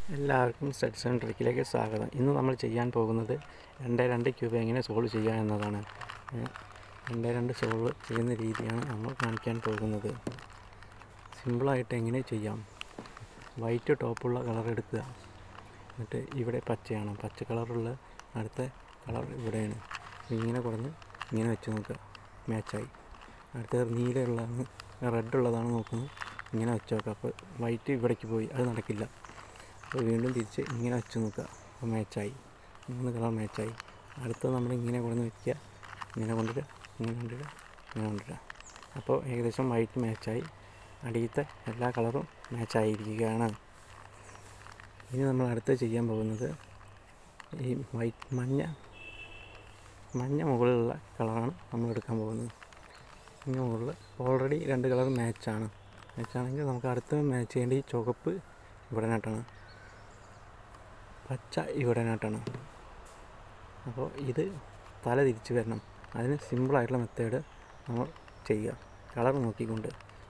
എല്ലാവർക്കും studs and ട്രിക്കിലേക്ക് സ്വാഗതം ഇന്ന് നമ്മൾ ചെയ്യാൻ പോകുന്നത് രണ്ട് രണ്ട് ക്യൂബ് എങ്ങനെ സോൾവ് ചെയ്യുക എന്നതാണ് ഏ, രണ്ട് രണ്ട് സോൾവ് ചെയ്യുന്ന രീതിയാണ് നമ്മൾ കാണിക്കാൻ പോകുന്നത് സിമ്പിളായിട്ട് എങ്ങനെ ചെയ്യാം വൈറ്റ് ടോപ്പുള്ള കളർ എടുക്കുക എന്നിട്ട് ഇവിടെ പച്ചയാണ് പച്ച കളറുള്ള അടുത്ത കളർ ഇവിടെയാണ് അപ്പോൾ ഇങ്ങനെ കുറഞ്ഞ് ഇങ്ങനെ വെച്ച് നോക്കുക മാച്ചായി അടുത്തത് നീലയുള്ളതാണ് റെഡ് ഉള്ളതാണ് നോക്കുന്നത് ഇങ്ങനെ വെച്ച് നോക്കുക അപ്പോൾ വൈറ്റ് ഇവിടേക്ക് പോയി അത് നടക്കില്ല അപ്പോൾ വീണ്ടും തിരിച്ച് ഇങ്ങനെ വെച്ച് നോക്കുക അപ്പോൾ മാച്ചായി മൂന്ന് കളർ മാച്ചായി അടുത്തത് നമ്മൾ ഇങ്ങനെ കൊണ്ടുവന്ന് വെക്കുക ഇങ്ങനെ കൊണ്ടുവരിക ഇങ്ങനെ കൊണ്ടുവരിക ഇങ്ങനെ കൊണ്ടുവരിക അപ്പോൾ ഏകദേശം വൈറ്റ് മാച്ചായി അടിയത്തെ എല്ലാ കളറും മാച്ചായിരിക്കുകയാണ് ഇനി നമ്മൾ അടുത്ത് ചെയ്യാൻ പോകുന്നത് ഈ വൈറ്റ് മഞ്ഞ മഞ്ഞ മുകളിലുള്ള കളറാണ് നമ്മൾ എടുക്കാൻ പോകുന്നത് മഞ്ഞ മുകളിൽ ഓൾറെഡി രണ്ട് കളർ മാച്ചാണ് മാച്ചാണെങ്കിൽ നമുക്ക് അടുത്ത മാച്ച് ചെയ്യേണ്ട ഈ ചുവപ്പ് ഇവിടെ നാട്ടാണ് പച്ച ഇവിടെ നാട്ടാണ് അപ്പോൾ ഇത് തല തിരിച്ച് വരണം അതിന് സിമ്പിളായിട്ടുള്ള മെത്തേഡ് നമ്മൾ ചെയ്യുക കളർ നോക്കിക്കൊണ്ട്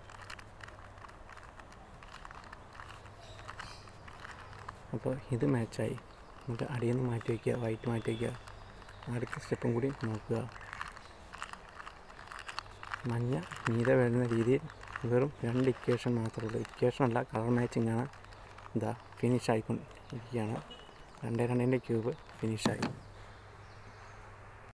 അപ്പോൾ ഇത് മാച്ചായി നമുക്ക് അടിയിൽ നിന്ന് മാറ്റി വയ്ക്കുക വൈറ്റ് മാറ്റി വയ്ക്കുക അടുത്ത സ്റ്റെപ്പും കൂടി നോക്കുക മഞ്ഞ മീത വരുന്ന രീതിയിൽ വെറും രണ്ട് ഇക്വേഷൻ മാത്രമേ ഉള്ളൂ ഇക്വേഷൻ അല്ല കളർ മാച്ചിങ് ആണ് ഇതാ ഫിനിഷ് ആയിക്കൊണ്ടിരിക്കുകയാണ് രണ്ട് രണ്ടിൻ്റെ ക്യൂബ് ഫിനിഷായി